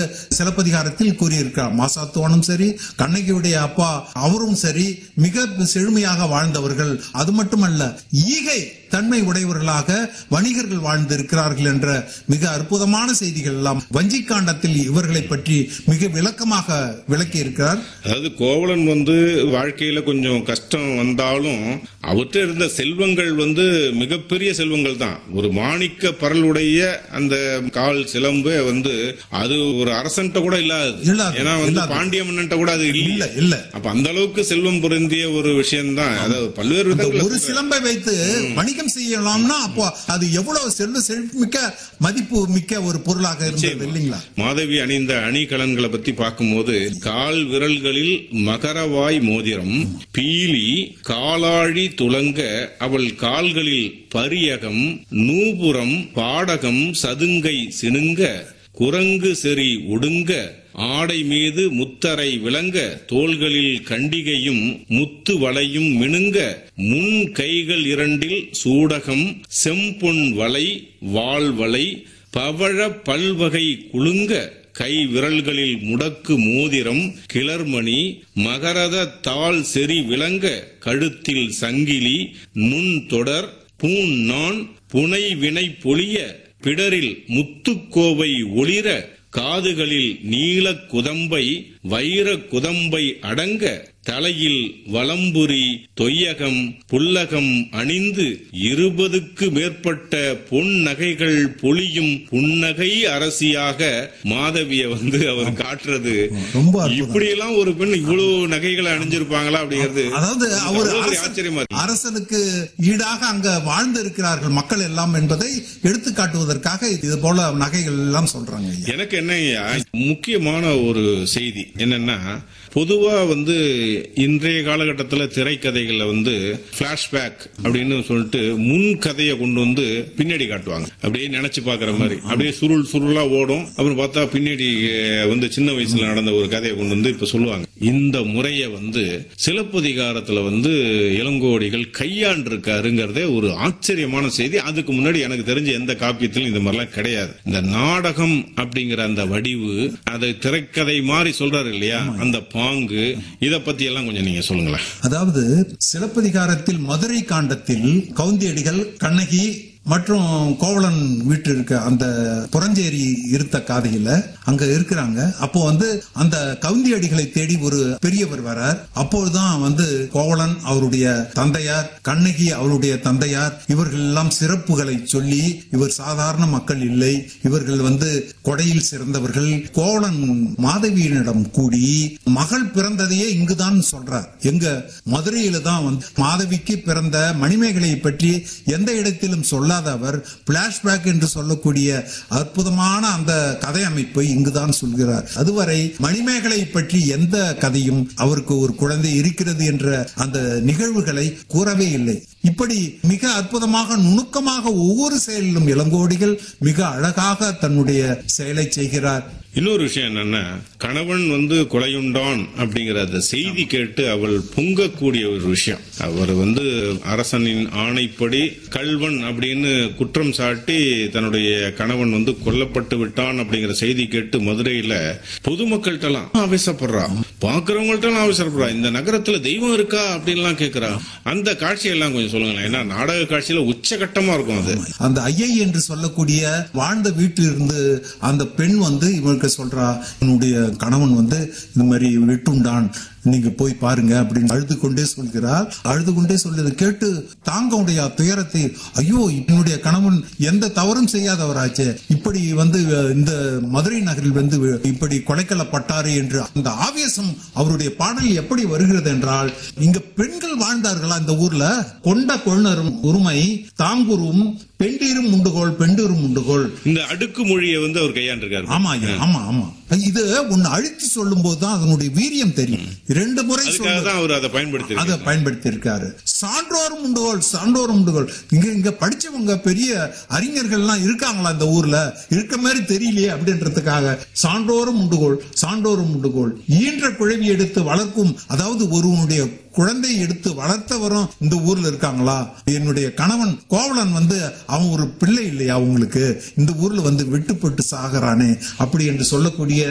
சிலப்பதிகாரத்தில் கூறியிருக்கிறார் மாசாத்துவானும் சரி கண்ணகியுடைய அப்பா அவரும் சரி மிக செழுமையாக வாழ்ந்தவர்கள் அது மட்டுமல்ல ஈகை தன்மை உடையவர்களாக வணிகர்கள் வாழ்ந்திருக்கிறார்கள் என்ற மிக அற்புதமான செய்திகள் எல்லாம் வஞ்சிக்காண்டத்தில் இவர்களை பற்றி மிக விளக்கமாக விளக்கி இருக்கிறார் அதாவது கோவலன் வந்து வாழ்க்கையில கொஞ்சம் கஷ்டம் வந்தாலும் அவர்கிட்ட இருந்த செல்வங்கள் வந்து மிகப்பெரிய செல்வங்கள் தான் ஒரு மாணிக்க பரலுடைய அந்த கால் சிலம்பு வந்து அது ஒரு அரசன்ட்ட கூட இல்லாது இல்லாது, ஏன்னா வந்து இல்லாது. பாண்டிய மன்னன்ட்ட கூட அது இல்ல இல்ல இல்ல அப்ப அந்த அளவுக்கு செல்வம் பொருந்திய ஒரு விஷயம் தான் அதாவது பல்வேறு இந்த விதங்கள்ல ஒரு சிலம்பை வைத்து வணிகம் செய்யலாம்னா அப்போ அது எவ்வளவு செல்வ செழிப்புமிக்க மதிப்பு மிக்க ஒரு பொருளாக இருந்தது இல்லைங்களா மாதவி அணிந்த அணிகலன்களை பத்தி பார்க்கும்போது கால் விரல்களில் மகரவாய் மோதிரம் பீலி காலாழி துலங்க அவள் கால்களில் பரியகம் நூபுரம் பாடகம் சதுங்கை சினுங்க குரங்கு செறி ஒடுங்க ஆடை மீது முத்தரை விளங்க தோள்களில் கண்டிகையும் முத்து வளையும் மினுங்க முன் கைகள் இரண்டில் சூடகம் செம்பொன் வளை வாழ்வளை பவழ பல்வகை குலுங்க கை விரல்களில் முடக்கு மோதிரம் கிளர்மணி மகரத தாள் செறி விளங்க கழுத்தில் சங்கிலி நுண் தொடர் பூண் நான் புனை வினை பொலிய பிடரில் முத்துக்கோவை ஒளிர காதுகளில் நீல குதம்பை வைர குதம்பை அடங்க தலையில் வலம்புரி தொய்யகம் புல்லகம் அணிந்து இருபதுக்கு மேற்பட்ட பொன் நகைகள் பொழியும் புன்னகை அரசியாக மாதவிய வந்து அவர் காட்டுறது ரொம்ப அற்புதம். இப்படியெல்லாம் ஒரு பெண் இவ்வளவு நகைகளை அணிஞ்சிருப்பாங்களா அப்படிங்கிறது அதாவது அவர் அவ்வளவு பெரிய அரசன்- ஆச்சரியமா இருக்கு. அரசனுக்கு ஈடாக அங்க வாழ்ந்து இருக்கிறார்கள் மக்கள் எல்லாம் என்பதை எடுத்து காட்டுவதற்காக இது போல நகைகள் எல்லாம் சொல்றாங்க ஐயா. எனக்கு என்னய்யா முக்கியமான ஒரு செய்தி என்னன்னா பொதுவா வந்து இன்றைய காலகட்டத்தில் திரைக்கதைகள்ல வந்து பிளாஷ்பேக் அப்படின்னு சொல்லிட்டு முன் கதையை கொண்டு வந்து பின்னாடி காட்டுவாங்க அப்படியே நினைச்சு பாக்குற மாதிரி அப்படியே சுருள் சுருளா ஓடும் அப்புறம் பார்த்தா பின்னாடி அஹ், வந்து சின்ன வயசுல நடந்த ஒரு கதையை கொண்டு வந்து இப்ப சொல்லுவாங்க இந்த முறையை வந்து சிலப்பதிகாரத்துல வந்து இளங்கோடிகள் கையாண்டிருக்காருங்கிறதே ஒரு ஆச்சரியமான செய்தி அதுக்கு முன்னாடி எனக்கு தெரிஞ்ச எந்த காப்பியத்திலும் இந்த மாதிரிலாம் கிடையாது இந்த நாடகம் அப்படிங்கிற அந்த வடிவு அதை திரைக்கதை மாதிரி சொல்றாரு இல்லையா அந்த பாங்கு இத பத்தி எல்லாம் கொஞ்சம் நீங்க சொல்லுங்களேன் அதாவது சிலப்பதிகாரத்தில் மதுரை காண்டத்தில் கவுந்தியடிகள் கண்ணகி மற்றும் கோவலன் வீட்டு இருக்க அந்த புறஞ்சேரி இருத்த காதையில அங்க இருக்கிறாங்க அப்போ வந்து அந்த கவுந்தியடிகளை தேடி ஒரு பெரியவர் வரார் அப்போதுதான் வந்து கோவலன் அவருடைய தந்தையார் கண்ணகி அவருடைய தந்தையார் இவர்கள் எல்லாம் சிறப்புகளை சொல்லி இவர் சாதாரண மக்கள் இல்லை இவர்கள் வந்து கொடையில் சிறந்தவர்கள் கோவலன் மாதவியினிடம் கூடி மகள் பிறந்ததையே இங்குதான் சொல்றார் எங்க மதுரையில தான் வந்து மாதவிக்கு பிறந்த மணிமேகலை பற்றி எந்த இடத்திலும் சொல்லாத அவர் பிளாஷ்பேக் என்று சொல்லக்கூடிய அற்புதமான அந்த கதை அமைப்பை இங்குதான் சொல்கிறார் அதுவரை மணிமேகலை பற்றி எந்த கதையும் அவருக்கு ஒரு குழந்தை இருக்கிறது என்ற அந்த நிகழ்வுகளை கூறவே இல்லை இப்படி மிக அற்புதமாக நுணுக்கமாக ஒவ்வொரு செயலிலும் இளங்கோடிகள் மிக அழகாக தன்னுடைய செயலை செய்கிறார் இன்னொரு விஷயம் என்னன்னா கணவன் வந்து கொலையுண்டான் அப்படிங்கிற அந்த செய்தி கேட்டு அவள் பொங்கக்கூடிய ஒரு விஷயம் அவர் வந்து அரசனின் ஆணைப்படி கல்வன் அப்படின்னு குற்றம் சாட்டி தன்னுடைய கணவன் வந்து கொல்லப்பட்டு விட்டான் அப்படிங்கிற செய்தி கேட்டு மதுரையில பொதுமக்கள்கிட்டலாம் ஆவேசப்படுறா பாக்குறவங்கள்ட்ட ஆவேசப்படுறா இந்த நகரத்துல தெய்வம் இருக்கா அப்படின்லாம் கேக்குறா அந்த காட்சியெல்லாம் கொஞ்சம் சொல்லுங்களேன் ஏன்னா நாடக காட்சியில உச்சகட்டமா இருக்கும் அது அந்த ஐயை என்று சொல்லக்கூடிய வாழ்ந்த வீட்டிலிருந்து அந்த பெண் வந்து இவருக்கு சொல்றா என்னுடைய கணவன் வந்து இந்த மாதிரி விட்டுண்டான் நீங்க போய் பாருங்க அப்படின்னு அழுது கொண்டே சொல்கிறார் அழுது கொண்டே சொல்றது கேட்டு தாங்க உடைய துயரத்தை ஐயோ என்னுடைய கணவன் எந்த தவறும் செய்யாதவராச்சே இப்படி வந்து அஹ், இந்த மதுரை நகரில் வந்து இப்படி கொலைக்கல்லப்பட்டாரு என்று அந்த ஆவேசம் அவருடைய பாடலில் எப்படி வருகிறது என்றால் இங்க பெண்கள் வாழ்ந்தார்களா இந்த ஊர்ல கொண்ட கொழுனரும் உரிமை தாங்குரும் பெண்டீரும் உண்டுகோள் பெண்டீரும் உண்டுகோள் இந்த அடுக்கு மொழியை வந்து அவர் கையாண்டிருக்காரு ஆமா ஐயா, ஆமா ஆமா இது ஒன்னு அழுத்தி சொல்லும் போதுதான் அதனுடைய வீரியம் தெரியும் இரண்டு முறை அதுக்காக சொல்லு தான் அவர் அதை பயன்படுத்தி அதை பயன்படுத்தி இருக்காரு சான்றோரும் உண்டுகோள் சான்றோரும் உண்டுகோள் இங்க இங்க படிச்சவங்க பெரிய அறிஞர்கள்லாம் இருக்காங்களா இந்த ஊர்ல இருக்க மாதிரி தெரியலையே அப்படின்றதுக்காக சான்றோரும் உண்டுகோள் சான்றோரும் உண்டுகோள் ஈன்ற குழவி எடுத்து வளர்க்கும் அதாவது ஒருவனுடைய குழந்தை எடுத்து வளர்த்தவரும் இந்த ஊர்ல இருக்காங்களா என்னுடைய கணவன் கோவலன் வந்து அவன் ஒரு பிள்ளை இல்லையா உங்களுக்கு இந்த ஊர்ல வந்து வெட்டுப்பட்டு சாகுறானே அப்படி என்று சொல்லக்கூடிய